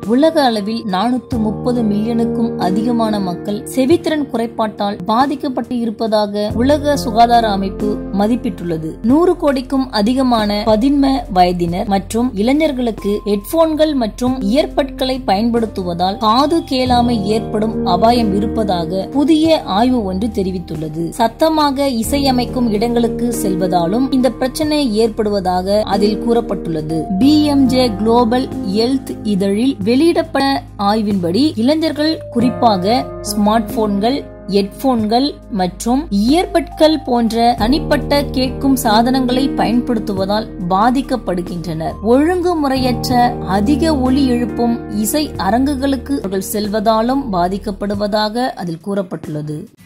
உலக அளவில் நானூத்து முப்பது மில்லியனுக்கும் அதிகமான மக்கள் செவித்திறன் குறைபாட்டால் பாதிக்கப்பட்டு இருப்பதாக உலக சுகாதார அமைப்பு மதிப்பிட்டுள்ளது நூறு கோடிக்கும் அதிகமான பதின்ம வயதினர் மற்றும் இளைஞர்களுக்கு ஹெட்போன்கள் மற்றும் இயற்பட்களை பயன்படுத்துவதால் காது கேளாமை ஏற்படும் அபாயம் இருப்பதாக புதிய ஆய்வு ஒன்று தெரிவித்துள்ளது சத்தமாக இசையமைக்கும் இடங்களுக்கு செல்வதாலும் இந்த பிரச்சனை ஏற்படுவதாக அதில் கூறப்பட்டுள்ளது பிஎம்ஜே குளோபல் ஹெல்த் இதழில் வெளியிடப்பட்ட ஆய்வின்படி இளைஞர்கள் குறிப்பாக ஸ்மார்ட் போன்கள் ஹெட்போன்கள் மற்றும் இயர்பட்கள் போன்ற தனிப்பட்ட கேட்கும் சாதனங்களை பயன்படுத்துவதால் பாதிக்கப்படுகின்றனர் ஒழுங்குமுறையற்ற அதிக ஒலி எழுப்பும் இசை அரங்குகளுக்கு அவர்கள் செல்வதாலும் பாதிக்கப்படுவதாக அதில் கூறப்பட்டுள்ளது